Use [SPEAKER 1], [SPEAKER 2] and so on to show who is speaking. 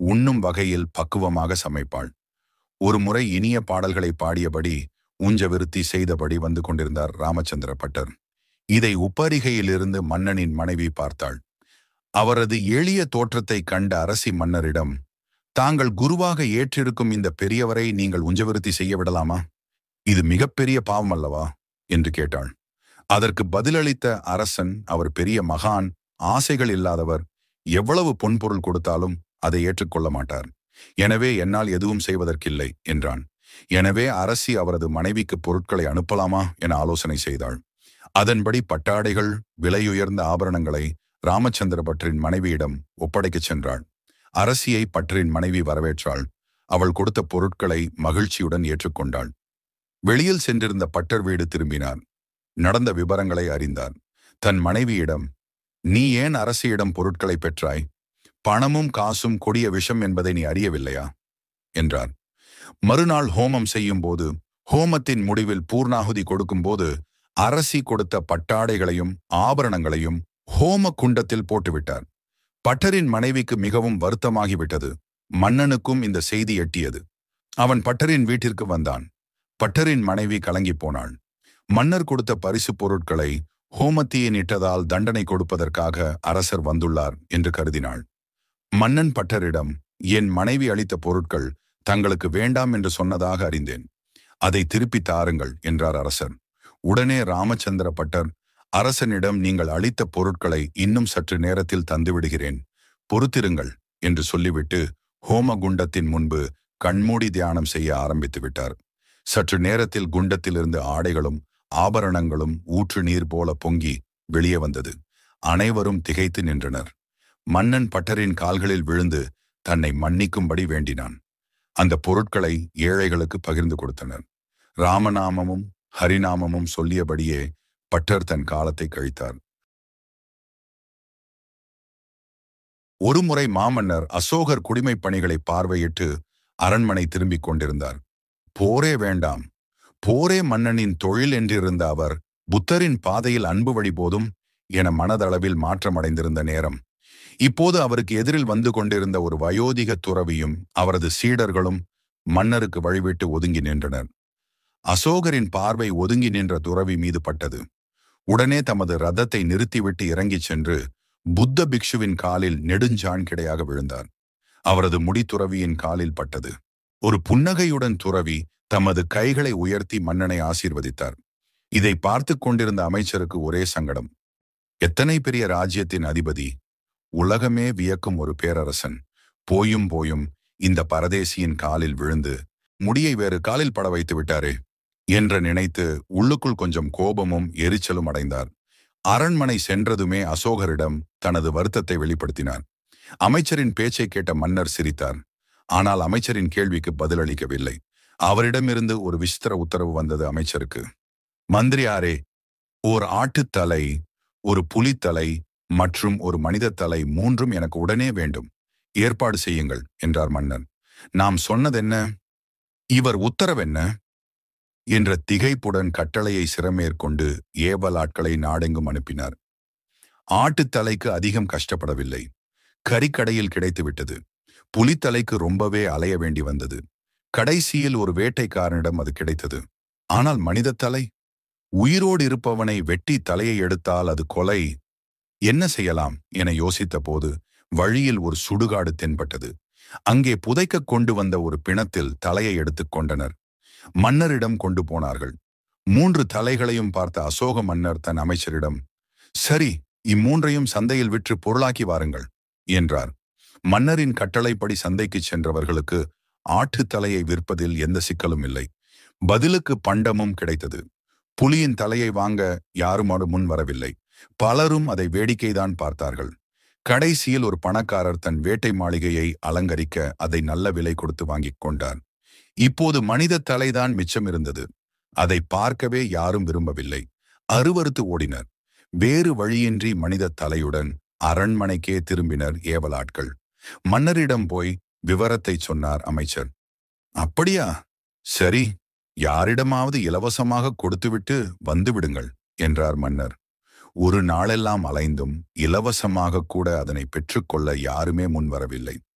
[SPEAKER 1] உண்ணும் வகையில் பக்குவமாக சமைப்பாள் ஒரு முறை இனிய பாடல்களை பாடியபடி ஊஞ்ச விருத்தி செய்தபடி வந்து கொண்டிருந்தார் ராமச்சந்திர பட்டர் இதை உப்பரிகையிலிருந்து மன்னனின் மனைவி பார்த்தாள் அவரது எளிய தோற்றத்தை கண்ட அரசி மன்னரிடம் தாங்கள் குருவாக ஏற்றிருக்கும் இந்த பெரியவரை நீங்கள் உஞ்சவிருத்தி செய்ய விடலாமா இது மிகப்பெரிய பாவம் அல்லவா என்று கேட்டாள் அதற்கு பதிலளித்த அரசன் அவர் பெரிய மகான் ஆசைகள் இல்லாதவர் எவ்வளவு பொன்பொருள் கொடுத்தாலும் அதை ஏற்றுக்கொள்ள மாட்டார் எனவே என்னால் எதுவும் செய்வதற்கில்லை என்றான் எனவே அரசி அவரது மனைவிக்கு பொருட்களை அனுப்பலாமா என ஆலோசனை செய்தாள் அதன்படி பட்டாடைகள் விலையுயர்ந்த ஆபரணங்களை ராமச்சந்திர பட்டரின் மனைவியிடம் ஒப்படைக்கச் சென்றாள் அரசியை பட்டரின் மனைவி வரவேற்றாள் அவள் கொடுத்த பொருட்களை மகிழ்ச்சியுடன் ஏற்றுக்கொண்டாள் வெளியில் சென்றிருந்த பட்டர் வீடு திரும்பினார் நடந்த விவரங்களை அறிந்தார் தன் மனைவியிடம் நீ ஏன் அரசியிடம் பொருட்களை பெற்றாய் பணமும் காசும் கொடிய விஷம் என்பதை நீ அறியவில்லையா என்றார் மறுநாள் ஹோமம் செய்யும் போது ஹோமத்தின் முடிவில் பூர்ணாகுதி கொடுக்கும்போது அரசி கொடுத்த பட்டாடைகளையும் ஆபரணங்களையும் ஹோம குண்டத்தில் போட்டுவிட்டார் பட்டரின் மனைவிக்கு மிகவும் வருத்தமாகிவிட்டது மன்னனுக்கும் இந்த செய்தி எட்டியது அவன் பட்டரின் வீட்டிற்கு வந்தான் பட்டரின் மனைவி கலங்கி போனாள் மன்னர் கொடுத்த பரிசு பொருட்களை ஹோமத்தீயின் இட்டதால் தண்டனை கொடுப்பதற்காக அரசர் வந்துள்ளார் என்று கருதினாள் மன்னன் பட்டரிடம் என் மனைவி அளித்த பொருட்கள் தங்களுக்கு வேண்டாம் என்று சொன்னதாக அறிந்தேன் அதை திருப்பி தாருங்கள் என்றார் அரசர் உடனே ராமச்சந்திர பட்டர் அரசனிடம் நீங்கள் அளித்த பொருட்களை இன்னும் சற்று நேரத்தில் தந்துவிடுகிறேன் பொறுத்திருங்கள் என்று சொல்லிவிட்டு ஹோம குண்டத்தின் முன்பு கண்மூடி தியானம் செய்ய ஆரம்பித்து விட்டார் சற்று நேரத்தில் குண்டத்திலிருந்து ஆடைகளும் ஆபரணங்களும் ஊற்று நீர் போல பொங்கி வெளியே வந்தது அனைவரும் திகைத்து நின்றனர் மன்னன் பட்டரின் கால்களில் விழுந்து தன்னை மன்னிக்கும்படி வேண்டினான் அந்த பொருட்களை ஏழைகளுக்கு பகிர்ந்து கொடுத்தனர் ராமநாமமும் ஹரிநாமமும் சொல்லியபடியே பட்டர் தன் காலத்தை கழித்தார் ஒருமுறை மாமன்னர் அசோகர் குடிமைப் பணிகளை பார்வையிட்டு அரண்மனை திரும்பிக் கொண்டிருந்தார் போரே வேண்டாம் போரே மன்னனின் தொழில் என்றிருந்த அவர் புத்தரின் பாதையில் அன்பு வழி போதும் என மனதளவில் மாற்றமடைந்திருந்த நேரம் இப்போது அவருக்கு எதிரில் வந்து கொண்டிருந்த ஒரு வயோதிக துறவியும் அவரது சீடர்களும் மன்னருக்கு வழிவிட்டு ஒதுங்கி நின்றனர் அசோகரின் பார்வை ஒதுங்கி நின்ற துறவி மீது பட்டது உடனே தமது ரதத்தை நிறுத்திவிட்டு இறங்கிச் சென்று புத்த பிக்ஷுவின் காலில் நெடுஞ்சான் கிடையாக விழுந்தார் அவரது முடித்துறவியின் காலில் பட்டது ஒரு புன்னகையுடன் துறவி தமது கைகளை உயர்த்தி மன்னனை ஆசீர்வதித்தார் இதை பார்த்து கொண்டிருந்த அமைச்சருக்கு ஒரே சங்கடம் எத்தனை பெரிய ராஜ்யத்தின் அதிபதி உலகமே வியக்கும் ஒரு பேரரசன் போயும் போயும் இந்த பரதேசியின் காலில் விழுந்து முடியை வேறு காலில் பட வைத்து விட்டாரே என்று நினைத்து உள்ளுக்குள் கொஞ்சம் கோபமும் எரிச்சலும் அடைந்தார் அரண்மனை சென்றதுமே அசோகரிடம் தனது வருத்தத்தை வெளிப்படுத்தினார் அமைச்சரின் பேச்சை கேட்ட மன்னர் சிரித்தார் ஆனால் அமைச்சரின் கேள்விக்கு பதிலளிக்கவில்லை அவரிடமிருந்து ஒரு விசித்திர உத்தரவு வந்தது அமைச்சருக்கு மந்திரியாரே ஓர் ஆட்டுத்தலை ஒரு புலித்தலை மற்றும் ஒரு மனித தலை மூன்றும் எனக்கு உடனே வேண்டும் ஏற்பாடு செய்யுங்கள் என்றார் மன்னர் நாம் சொன்னதென்ன இவர் உத்தரவென்ன என்ற திகைப்புடன் கட்டளையை சிறமேற்கொண்டு ஏவல் ஆட்களை நாடெங்கும் அனுப்பினார் ஆட்டுத்தலைக்கு அதிகம் கஷ்டப்படவில்லை கறிக்கடையில் கிடைத்துவிட்டது புலித்தலைக்கு ரொம்பவே அலைய வேண்டி வந்தது கடைசியில் ஒரு வேட்டைக்காரனிடம் அது கிடைத்தது ஆனால் மனித தலை உயிரோடு இருப்பவனை வெட்டி தலையை எடுத்தால் அது கொலை என்ன செய்யலாம் என யோசித்த போது வழியில் ஒரு சுடுகாடு தென்பட்டது அங்கே புதைக்க கொண்டு வந்த ஒரு பிணத்தில் தலையை எடுத்துக் கொண்டனர் மன்னரிடம் கொண்டு போனார்கள் மூன்று தலைகளையும் பார்த்த அசோக மன்னர் தன் அமைச்சரிடம் சரி இம்மூன்றையும் சந்தையில் விற்று பொருளாக்கி வாருங்கள் என்றார் மன்னரின் கட்டளைப்படி சந்தைக்குச் சென்றவர்களுக்கு ஆட்டுத் தலையை விற்பதில் எந்த சிக்கலும் இல்லை பதிலுக்கு பண்டமும் கிடைத்தது புலியின் தலையை வாங்க யாருமாடு முன் வரவில்லை பலரும் அதை வேடிக்கைதான் பார்த்தார்கள் கடைசியில் ஒரு பணக்காரர் தன் வேட்டை மாளிகையை அலங்கரிக்க அதை நல்ல விலை கொடுத்து வாங்கிக் கொண்டார் இப்போது மனித தலைதான் மிச்சம் இருந்தது அதை பார்க்கவே யாரும் விரும்பவில்லை அருவறுத்து ஓடினர் வேறு வழியின்றி மனித தலையுடன் அரண்மனைக்கே திரும்பினர் ஏவலாட்கள் மன்னரிடம் போய் விவரத்தை சொன்னார் அமைச்சர் அப்படியா சரி யாரிடமாவது இலவசமாக கொடுத்துவிட்டு வந்து விடுங்கள் என்றார் மன்னர் ஒரு நாளெல்லாம் அலைந்தும் இலவசமாக கூட அதனை பெற்றுக்கொள்ள யாருமே முன்வரவில்லை